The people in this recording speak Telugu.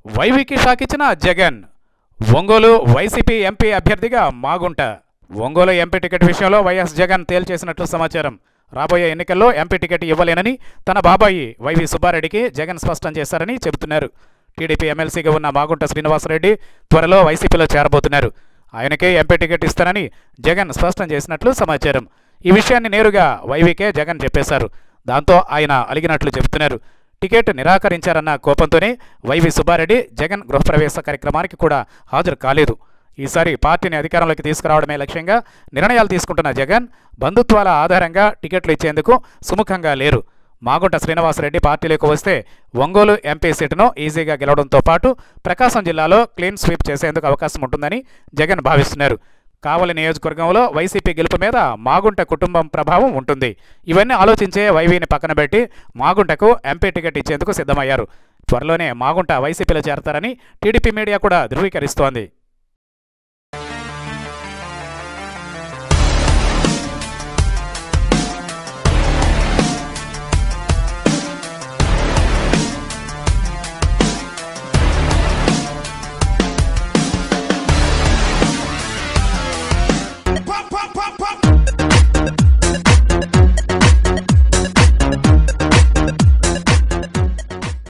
వైవికి షాక్ ఇచ్చిన జగన్ ఒంగోలు వైసీపీ ఎంపీ అభ్యర్థిగా మాగుంట ఒంగోలు ఎంపీ టికెట్ విషయంలో వైఎస్ జగన్ తేల్చేసినట్లు సమాచారం రాబోయే ఎన్నికల్లో ఎంపీ టికెట్ ఇవ్వలేనని తన బాబాయి వైవి సుబ్బారెడ్డికి జగన్ స్పష్టం చేశారని చెబుతున్నారు టీడీపీ ఎమ్మెల్సీగా ఉన్న మాగుంట శ్రీనివాసరెడ్డి త్వరలో వైసీపీలో చేరబోతున్నారు ఆయనకే ఎంపీ టికెట్ ఇస్తానని జగన్ స్పష్టం చేసినట్లు సమాచారం ఈ విషయాన్ని నేరుగా వైవికే జగన్ చెప్పేశారు దాంతో ఆయన అలిగినట్లు చెబుతున్నారు టికెట్ నిరాకరించారన్న కోపంతోనే వైవి సుబ్బారెడ్డి జగన్ గృహప్రవేశ కార్యక్రమానికి కూడా హాజరు కాలేదు ఈసారి పార్టీని అధికారంలోకి తీసుకురావడమే లక్ష్యంగా నిర్ణయాలు తీసుకుంటున్న జగన్ బంధుత్వాల ఆధారంగా టికెట్లు ఇచ్చేందుకు సుముఖంగా లేరు మాగుంట శ్రీనివాసరెడ్డి పార్టీలోకి వస్తే ఒంగోలు ఎంపీ సీటును ఈజీగా గెలవడంతో పాటు ప్రకాశం జిల్లాలో క్లీన్ స్వీప్ చేసేందుకు అవకాశం ఉంటుందని జగన్ భావిస్తున్నారు కావలి నియోజకవర్గంలో వైసీపీ గెలుపు మీద మాగుంట కుటుంబం ప్రభావం ఉంటుంది ఇవన్నీ ఆలోచించే వైవీని పక్కన పెట్టి మాగుంటకు ఎంపీ టికెట్ ఇచ్చేందుకు సిద్ధమయ్యారు త్వరలోనే మాగుంట వైసీపీలో చేరతారని టీడీపీ మీడియా కూడా ధృవీకరిస్తోంది